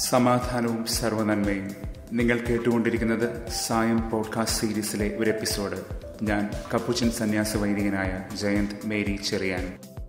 സമാധാനവും സർവനന്മയും നിങ്ങൾ കേട്ടുകൊണ്ടിരിക്കുന്നത് സായം പോഡ്കാസ്റ്റ് സീരീസിലെ ഒരു എപ്പിസോഡ് ഞാൻ കപ്പുച്ചൻ സന്യാസ വൈദികനായ ജയന്ത് മേരി ചെറിയാൻ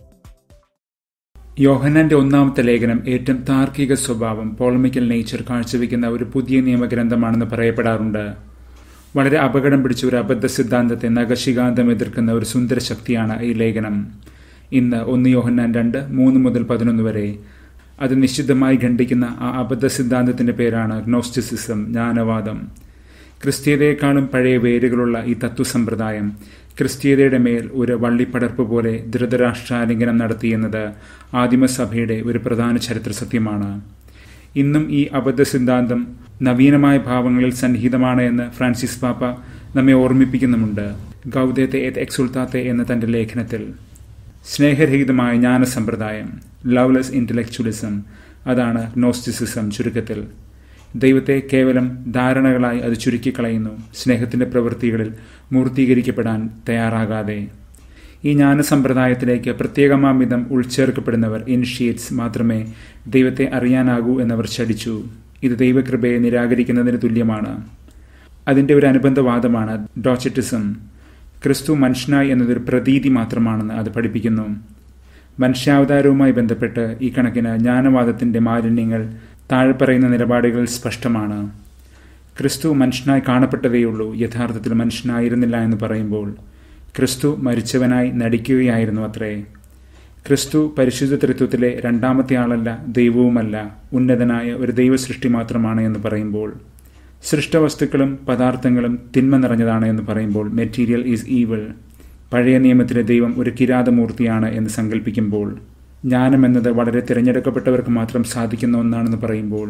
യോഹന്നാന്റെ ഒന്നാമത്തെ ലേഖനം ഏറ്റവും താർക്കിക സ്വഭാവം പോളമിക്കൽ നേച്ചർ കാഴ്ചവെക്കുന്ന ഒരു പുതിയ നിയമഗ്രന്ഥമാണെന്ന് പറയപ്പെടാറുണ്ട് വളരെ അപകടം പിടിച്ച ഒരു അബദ്ധ സിദ്ധാന്തത്തെ നഖശികാന്തം എതിർക്കുന്ന ഒരു സുന്ദര ശക്തിയാണ് ഈ ലേഖനം ഇന്ന് ഒന്ന് യോഹന്നാൻ രണ്ട് മൂന്ന് മുതൽ പതിനൊന്ന് വരെ അത് നിശ്ചിതമായി ഖണ്ഡിക്കുന്ന ആ അബദ്ധ സിദ്ധാന്തത്തിന്റെ പേരാണ് ഗ്നോസ്റ്റിസിസം ജ്ഞാനവാദം ക്രിസ്തീയതയെക്കാളും പഴയ വേരുകളുള്ള ഈ തത്വസമ്പ്രദായം ക്രിസ്തീയതയുടെ മേൽ ഒരു വള്ളിപ്പടർപ്പ് പോലെ ധൃതരാഷ്ട്രാലിംഗനം നടത്തിയെന്നത് ആദിമസഭയുടെ ഒരു പ്രധാന ചരിത്ര സത്യമാണ് ഇന്നും ഈ അബദ്ധ സിദ്ധാന്തം നവീനമായ ഭാവങ്ങളിൽ സന്നിഹിതമാണ് എന്ന് ഫ്രാൻസിസ് പാപ്പ നമ്മെ ഓർമ്മിപ്പിക്കുന്നുമുണ്ട് ഗൗദേത്തെ എത് എക്സുൽത്താത്തെ എന്ന തന്റെ ലേഖനത്തിൽ സ്നേഹരഹിതമായ ജ്ഞാനസമ്പ്രദായം ലവ്ലെസ് ഇന്റലക്ച്വലിസം അതാണ് നോസ്റ്റിസിസം ചുരുക്കത്തിൽ ദൈവത്തെ കേവലം ധാരണകളായി അത് ചുരുക്കിക്കളയുന്നു സ്നേഹത്തിന്റെ പ്രവൃത്തികളിൽ മൂർത്തീകരിക്കപ്പെടാൻ തയ്യാറാകാതെ ഈ ജ്ഞാനസമ്പ്രദായത്തിലേക്ക് പ്രത്യേകമാം വിധം ഉൾച്ചേർക്കപ്പെടുന്നവർ ഇനിഷ്യേറ്റ്സ് മാത്രമേ ദൈവത്തെ അറിയാനാകൂ എന്നവർ ശടിച്ചു ഇത് ദൈവകൃപയെ നിരാകരിക്കുന്നതിന് തുല്യമാണ് അതിന്റെ ഒരു അനുബന്ധവാദമാണ് ഡോച്ചറ്റിസം ക്രിസ്തു മനുഷ്യനായി എന്നതൊരു പ്രതീതി മാത്രമാണെന്ന് അത് പഠിപ്പിക്കുന്നു മനുഷ്യാവതാരവുമായി ബന്ധപ്പെട്ട് ഈ കണക്കിന് ജ്ഞാനവാദത്തിന്റെ മാലിന്യങ്ങൾ താഴെ പറയുന്ന നിലപാടുകൾ സ്പഷ്ടമാണ് ക്രിസ്തു മനുഷ്യനായി കാണപ്പെട്ടതേയുള്ളൂ യഥാർത്ഥത്തിൽ മനുഷ്യനായിരുന്നില്ല എന്ന് പറയുമ്പോൾ ക്രിസ്തു മരിച്ചവനായി നടിക്കുകയായിരുന്നു അത്രേ ക്രിസ്തു പരിശുദ്ധ തൃത്വത്തിലെ രണ്ടാമത്തെ ആളല്ല ദൈവവുമല്ല ഉന്നതനായ ഒരു ദൈവസൃഷ്ടി മാത്രമാണ് എന്ന് പറയുമ്പോൾ സൃഷ്ടവസ്തുക്കളും പദാർത്ഥങ്ങളും തിന്മ നിറഞ്ഞതാണ് എന്ന് പറയുമ്പോൾ മെറ്റീരിയൽ ഈസ് ഈവിൾ പഴയ നിയമത്തിലെ ദൈവം ഒരു കിരാതമൂർത്തിയാണ് എന്ന് സങ്കല്പിക്കുമ്പോൾ ജ്ഞാനം എന്നത് വളരെ തിരഞ്ഞെടുക്കപ്പെട്ടവർക്ക് മാത്രം സാധിക്കുന്ന ഒന്നാണെന്ന് പറയുമ്പോൾ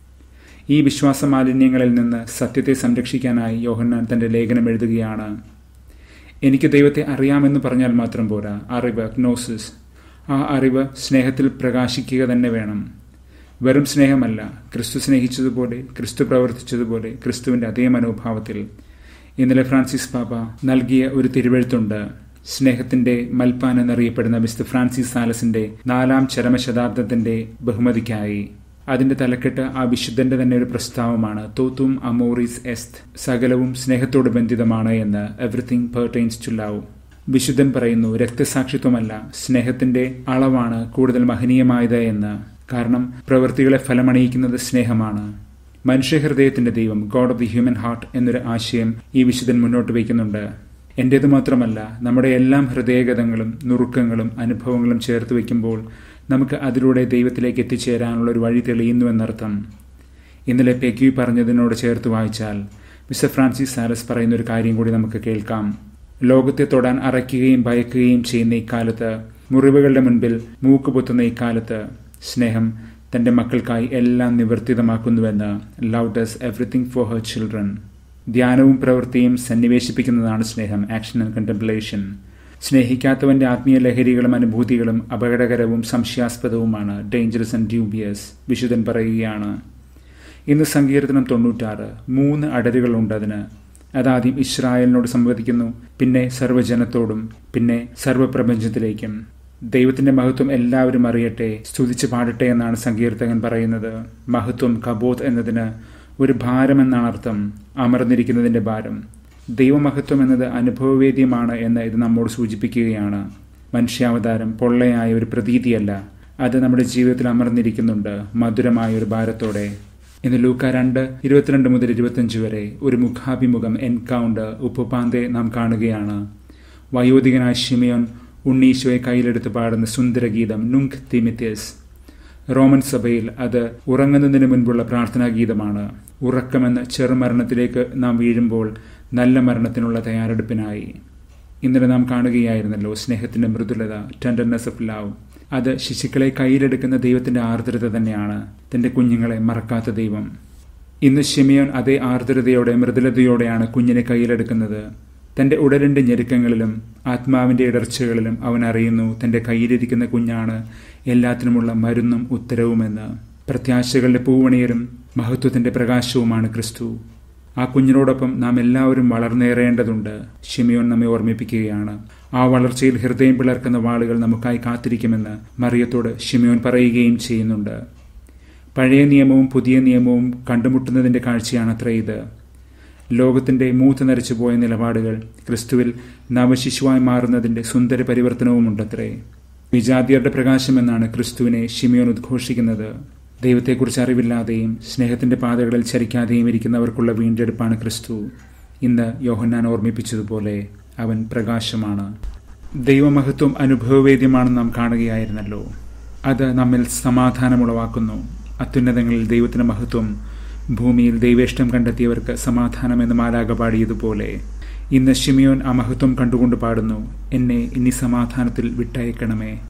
ഈ വിശ്വാസ മാലിന്യങ്ങളിൽ നിന്ന് സത്യത്തെ സംരക്ഷിക്കാനായി യോഹന്നാൻ തന്റെ ലേഖനം എഴുതുകയാണ് എനിക്ക് ദൈവത്തെ അറിയാമെന്ന് പറഞ്ഞാൽ മാത്രം പോരാ അറിവ് ഗ്നോസിസ് ആ അറിവ് സ്നേഹത്തിൽ പ്രകാശിക്കുക തന്നെ വേണം വെറും സ്നേഹമല്ല ക്രിസ്തു സ്നേഹിച്ചതുപോലെ ക്രിസ്തു പ്രവർത്തിച്ചതുപോലെ ക്രിസ്തുവിന്റെ അതേ മനോഭാവത്തിൽ ഇന്നലെ ഫ്രാൻസിസ് പാപ്പ നൽകിയ ഒരു തിരുവഴുത്തുണ്ട് സ്നേഹത്തിന്റെ മൽപ്പാൻ എന്നറിയപ്പെടുന്ന മിസ്റ്റർ ഫ്രാൻസിസ് സാലസിന്റെ നാലാം ചരമശതാബ്ദത്തിന്റെ ബഹുമതിക്കായി അതിന്റെ തലക്കെട്ട് ആ വിശുദ്ധന്റെ തന്നെ ഒരു പ്രസ്താവമാണ് തോത്തും അമോറിസ് എസ്ത് സകലവും സ്നേഹത്തോട് ബന്ധിതമാണ് എന്ന് എവറിത്തിങ് പെർട്ടൈൻസ് ടു ലവ് വിശുദ്ധൻ പറയുന്നു രക്തസാക്ഷിത്വമല്ല സ്നേഹത്തിന്റെ അളവാണ് കൂടുതൽ മഹനീയമായത് എന്ന് കാരണം പ്രവൃത്തികളെ ഫലമണിയിക്കുന്നത് സ്നേഹമാണ് മനുഷ്യഹൃദയത്തിന്റെ ദൈവം God of the human heart എന്നൊരു ആശയം ഈ വിശുദ്ധൻ മുന്നോട്ട് വയ്ക്കുന്നുണ്ട് എന്റേത് മാത്രമല്ല നമ്മുടെ എല്ലാം ഹൃദയഗതങ്ങളും നുറുക്കങ്ങളും അനുഭവങ്ങളും ചേർത്ത് വയ്ക്കുമ്പോൾ നമുക്ക് അതിലൂടെ ദൈവത്തിലേക്ക് എത്തിച്ചേരാനുള്ള ഒരു വഴി തെളിയുന്നുവെന്നർത്ഥം ഇന്നലെ പെക്യു പറഞ്ഞതിനോട് ചേർത്ത് വായിച്ചാൽ മിസ്റ്റർ ഫ്രാൻസിസ് സാലസ് പറയുന്ന ഒരു കാര്യം കൂടി നമുക്ക് കേൾക്കാം ലോകത്തെ തൊടാൻ അറയ്ക്കുകയും ഭയക്കുകയും ചെയ്യുന്ന ഇക്കാലത്ത് മുറിവുകളുടെ മുൻപിൽ മൂക്ക് പൊത്തുന്ന ഇക്കാലത്ത് സ്നേഹം തന്റെ മക്കൾക്കായി എല്ലാം നിവർത്തിതമാക്കുന്നുവെന്ന് love does everything for her children ധ്യാനവും പ്രവൃത്തിയും സന്നിവേശിപ്പിക്കുന്നതാണ് സ്നേഹം ആക്ഷൻ ആൻഡ് കണ്ടംപ്ലേഷൻ സ്നേഹിക്കാത്തവന്റെ ആത്മീയ ലഹരികളും അനുഭൂതികളും അപകടകരവും സംശയാസ്പദവുമാണ് ഡേഞ്ചറസ് ആൻഡ് ഡ്യൂബിയസ് വിശുദ്ധൻ പറയുകയാണ് ഇന്ന് സങ്കീർത്തനം തൊണ്ണൂറ്റാറ് മൂന്ന് അടരുകളുണ്ട് അതിന് അതാദ്യം ഇസ്രായേലിനോട് സംവദിക്കുന്നു പിന്നെ സർവ്വജനത്തോടും പിന്നെ സർവ്വപ്രപഞ്ചത്തിലേക്കും ദൈവത്തിന്റെ മഹത്വം എല്ലാവരും അറിയട്ടെ സ്തുതിച്ച് പാടട്ടെ എന്നാണ് സങ്കീർത്തകൻ പറയുന്നത് മഹത്വം കബോത്ത് എന്നതിന് ഒരു ഭാരം എന്നാണ് അർത്ഥം അമർന്നിരിക്കുന്നതിന്റെ ഭാരം ദൈവമഹത്വം എന്നത് അനുഭവവേദ്യമാണ് എന്ന് ഇത് നമ്മോട് സൂചിപ്പിക്കുകയാണ് മനുഷ്യാവതാരം പൊള്ളയായ ഒരു പ്രതീതിയല്ല അത് നമ്മുടെ ജീവിതത്തിൽ അമർന്നിരിക്കുന്നുണ്ട് മധുരമായ ഒരു ഭാരത്തോടെ ഇന്ന് ലൂക്ക രണ്ട് ഇരുപത്തിരണ്ട് മുതൽ ഇരുപത്തിയഞ്ച് വരെ ഒരു മുഖാഭിമുഖം എൻകൗണ്ടർ ഉപ്പുപാന്തെ നാം കാണുകയാണ് വയോധികനായ ഷിമിയോൻ ഉണ്ണീശോയെ കയ്യിലെടുത്ത് പാടുന്ന സുന്ദരഗീതം നുങ്ക് തിമിത്യസ് റോമൻ സഭയിൽ അത് ഉറങ്ങുന്നതിന് മുൻപുള്ള പ്രാർത്ഥനാ ഗീതമാണ് ഉറക്കമെന്ന ചെറുമരണത്തിലേക്ക് നാം വീഴുമ്പോൾ നല്ല മരണത്തിനുള്ള തയ്യാറെടുപ്പിനായി ഇന്നലെ നാം കാണുകയായിരുന്നല്ലോ സ്നേഹത്തിന്റെ മൃദുലത ടെൻഡർനെസ് ഓഫ് ലവ് അത് ശിശുക്കളെ കയ്യിലെടുക്കുന്ന ദൈവത്തിന്റെ ആർദ്രത തന്നെയാണ് തന്റെ കുഞ്ഞുങ്ങളെ മറക്കാത്ത ദൈവം ഇന്ന് ഷിമിയോൻ അതേ ആർദ്രതയോടെ മൃദുലതയോടെയാണ് കുഞ്ഞിനെ കയ്യിലെടുക്കുന്നത് തന്റെ ഉടലിന്റെ ഞെരുക്കങ്ങളിലും ആത്മാവിന്റെ ഇടർച്ചകളിലും അവൻ അറിയുന്നു തന്റെ കയ്യിലിരിക്കുന്ന കുഞ്ഞാണ് എല്ലാത്തിനുമുള്ള മരുന്നും ഉത്തരവുമെന്ന് പ്രത്യാശകളുടെ പൂവണിയരും മഹത്വത്തിന്റെ പ്രകാശവുമാണ് ക്രിസ്തു ആ കുഞ്ഞിനോടൊപ്പം നാം എല്ലാവരും വളർന്നേറേണ്ടതുണ്ട് ഷിമിയോൻ നമ്മെ ഓർമ്മിപ്പിക്കുകയാണ് ആ വളർച്ചയിൽ ഹൃദയം പിളർക്കുന്ന വാളുകൾ നമുക്കായി കാത്തിരിക്കുമെന്ന് മറിയത്തോട് ഷിമിയോൻ പറയുകയും ചെയ്യുന്നുണ്ട് പഴയ നിയമവും പുതിയ നിയമവും കണ്ടുമുട്ടുന്നതിന്റെ കാഴ്ചയാണത്ര ഇത് ലോകത്തിന്റെ മൂത്ത് നരച്ചു പോയ നിലപാടുകൾ ക്രിസ്തുവിൽ നവശിശുവായി മാറുന്നതിന്റെ സുന്ദര പരിവർത്തനവുമുണ്ടത്രേ വിജാതിയരുടെ പ്രകാശം എന്നാണ് ക്രിസ്തുവിനെ ഷിമിയോൻ ഉദ്ഘോഷിക്കുന്നത് ദൈവത്തെക്കുറിച്ച് അറിവില്ലാതെയും സ്നേഹത്തിന്റെ പാതകളിൽ ചരിക്കാതെയും ഇരിക്കുന്നവർക്കുള്ള വീണ്ടെടുപ്പാണ് ക്രിസ്തു ഇന്ന് യോഹന്നാൻ ഓർമ്മിപ്പിച്ചതുപോലെ അവൻ പ്രകാശമാണ് ദൈവമഹത്വം അനുഭവവേദ്യമാണെന്ന് നാം കാണുകയായിരുന്നല്ലോ അത് നമ്മിൽ സമാധാനമുളവാക്കുന്നു അത്യുന്നതങ്ങളിൽ ദൈവത്തിന്റെ മഹത്വം ഭൂമിയിൽ ദൈവേഷ്ടം കണ്ടെത്തിയവർക്ക് സമാധാനം എന്ന് മാലാക പാടിയതുപോലെ ഇന്ന് ഷിമിയോൻ ആ മഹത്വം കണ്ടുകൊണ്ട് പാടുന്നു എന്നെ ഇനി സമാധാനത്തിൽ വിട്ടയക്കണമേ